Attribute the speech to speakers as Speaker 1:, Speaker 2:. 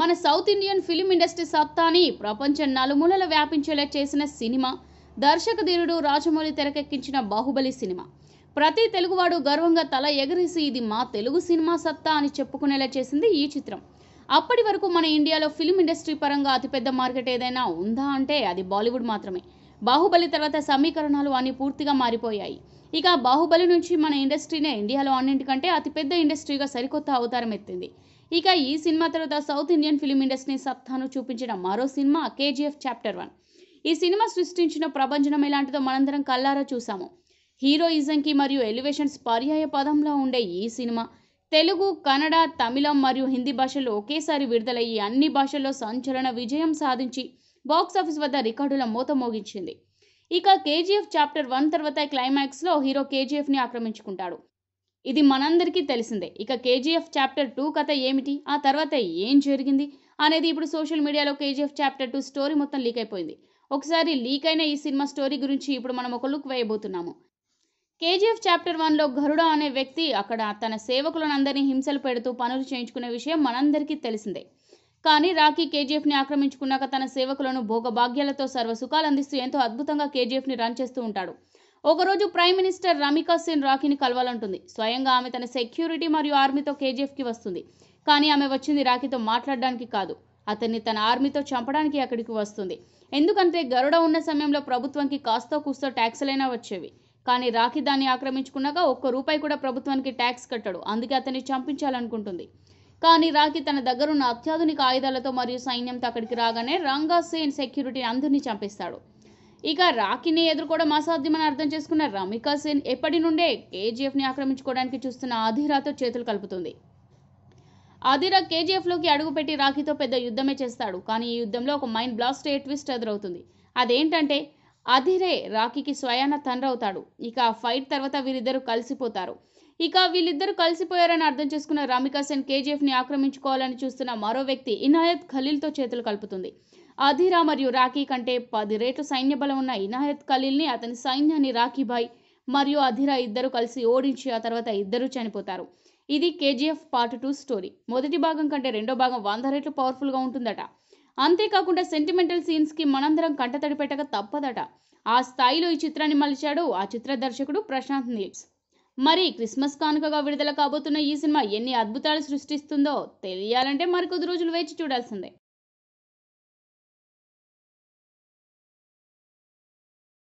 Speaker 1: మన south Indian film industry సత్తాని ప్రపంచం నలుమూలల వ్యాపించేలా చేసిన సినిమా దర్శక ధీరుడు రాజమౌళి తెరకెక్కించిన బాహుబలి సినిమా ప్రతి తెలుగువాడు గర్వంగా తల ఎగరేసి ఇది మా తెలుగు సినిమా సత్తా అని చెప్పుకునేలా చేసింది ఈ చిత్రం అప్పటి వరకు మన ఇండియాలో ఫిలిం ఇండస్ట్రీ పరంగా అతిపెద్ద మార్కెట్ ఏదైనా ఉందా అంటే అది బాలీవుడ్ మాత్రమే బాహుబలి తర్వాత సమీకరణాలు అన్ని పూర్తిగా మారిపోయాయి ఇక బాహుబలి నుంచి మన ఇండస్ట్రీనే ఇండియాలో అన్నింటికంటే అతిపెద్ద ఇండస్ట్రీగా సరికొత్త అవతారం ఎత్తింది ఇక ఈ సినిమా తర్వాత సౌత్ ఇండియన్ ఫిలిం ఇండస్ట్రీ సత్తాను చూపించిన మరో సినిమా కేజీఎఫ్ చాప్టర్ వన్ ఈ సినిమా సృష్టించిన ప్రభంజనం ఎలాంటిదో మనందరం కల్లారా చూసాము హీరోయిజంకి మరియు ఎలివేషన్స్ పర్యాయ పదంలో ఉండే ఈ సినిమా తెలుగు కన్నడ తమిళం మరియు హిందీ భాషల్లో ఒకేసారి విడుదలయ్యి అన్ని భాషల్లో సంచలన విజయం సాధించి బాక్సాఫీస్ వద్ద రికార్డుల మూత మోగించింది ఇక కేజీఎఫ్ చాప్టర్ వన్ తర్వాత క్లైమాక్స్లో హీరో కేజీఎఫ్ని ఆక్రమించుకుంటాడు ఇది మనందరికీ తెలిసిందే ఇక కేజీఎఫ్ చాప్టర్ టూ కథ ఏమిటి ఆ తర్వాత ఏం జరిగింది అనేది ఇప్పుడు సోషల్ మీడియాలో కేజీఎఫ్ చాప్టర్ టూ స్టోరీ మొత్తం లీక్ అయిపోయింది ఒకసారి లీక్ అయిన ఈ సినిమా స్టోరీ గురించి ఇప్పుడు మనం ఒక లుక్ వేయబోతున్నాము కేజీఎఫ్ చాప్టర్ వన్లో గరుడ అనే వ్యక్తి అక్కడ తన సేవకులను అందరినీ హింసలు పెడుతూ పనులు చేయించుకునే విషయం మనందరికీ తెలిసిందే కానీ రాకీ కేజీఎఫ్ని ఆక్రమించుకున్నాక తన సేవకులను భోగభాగ్యాలతో సర్వ సుఖాలు అందిస్తూ ఎంతో అద్భుతంగా కేజీఎఫ్ని రన్ చేస్తూ ఉంటాడు ఒకరోజు ప్రైమ్ మినిస్టర్ రమికా సేన్ రాకీని కలవాలంటుంది స్వయంగా ఆమె తన సెక్యూరిటీ మరియు ఆర్మీతో కేజీఎఫ్కి వస్తుంది కానీ ఆమె వచ్చింది రాకీతో మాట్లాడడానికి కాదు అతన్ని తన ఆర్మీతో చంపడానికి అక్కడికి వస్తుంది ఎందుకంటే గరుడ ఉన్న సమయంలో ప్రభుత్వానికి కాస్తో కూస్తో ట్యాక్సులైనా వచ్చేవి కానీ రాఖీ దాన్ని ఆక్రమించుకున్నాక ఒక్క రూపాయి కూడా ప్రభుత్వానికి ట్యాక్స్ కట్టడు అందుకే అతన్ని చంపించాలనుకుంటుంది కానీ రాఖీ తన దగ్గరున్న అత్యాధునిక ఆయుధాలతో మరియు సైన్యంతో అక్కడికి రాగానే రంగా సేన్ సెక్యూరిటీ అందరినీ చంపేస్తాడు ఇక రాఖీని ఎదుర్కోవడం అసాధ్యమని అర్థం చేసుకున్న రమికా సేన్ ఎప్పటి నుండే కేజీఎఫ్ని ఆక్రమించుకోవడానికి చూస్తున్న అధీరాతో చేతులు కలుపుతుంది అధీరా కేజీఎఫ్లోకి అడుగుపెట్టి రాఖీతో పెద్ద యుద్ధమే చేస్తాడు కానీ ఈ యుద్ధంలో ఒక మైండ్ బ్లాస్ట్ అయ్యే ట్విస్ట్ ఎదురవుతుంది అదేంటంటే అధిరే రాఖీకి స్వయాన తండ్రి అవుతాడు ఇక ఆ ఫైట్ తర్వాత వీరిద్దరూ కలిసిపోతారు ఇక వీళ్ళిద్దరూ కలిసిపోయారని అర్థం చేసుకున్న రామికా సేన్ కేజీఎఫ్ని ఆక్రమించుకోవాలని చూస్తున్న మరో వ్యక్తి ఇనాయత్ ఖలీల్తో చేతులు కలుపుతుంది అధీరా మరియు రాఖీ కంటే పది రేట్లు సైన్య బలం ఉన్న ఇనాయత్ ఖలీల్ని అతని సైన్యాన్ని రాఖీభాయ్ మరియు అధీరా ఇద్దరు కలిసి ఓడించి ఆ తర్వాత ఇద్దరు చనిపోతారు ఇది కేజీఎఫ్ పార్ట్ టూ స్టోరీ మొదటి భాగం కంటే రెండో భాగం వంద రెట్లు పవర్ఫుల్గా ఉంటుందట అంతేకాకుండా సెంటిమెంటల్ సీన్స్కి మనందరం కంటతడి పెట్టక తప్పదట ఆ స్థాయిలో ఈ చిత్రాన్ని మలిచాడు ఆ చిత్ర దర్శకుడు ప్రశాంత్ నీల్స్ మరి క్రిస్మస్ కానుకగా విడుదల కాబోతున్న ఈ సినిమా ఎన్ని అద్భుతాలు సృష్టిస్తుందో తెలియాలంటే మరికొద్ది రోజులు వేచి చూడాల్సిందే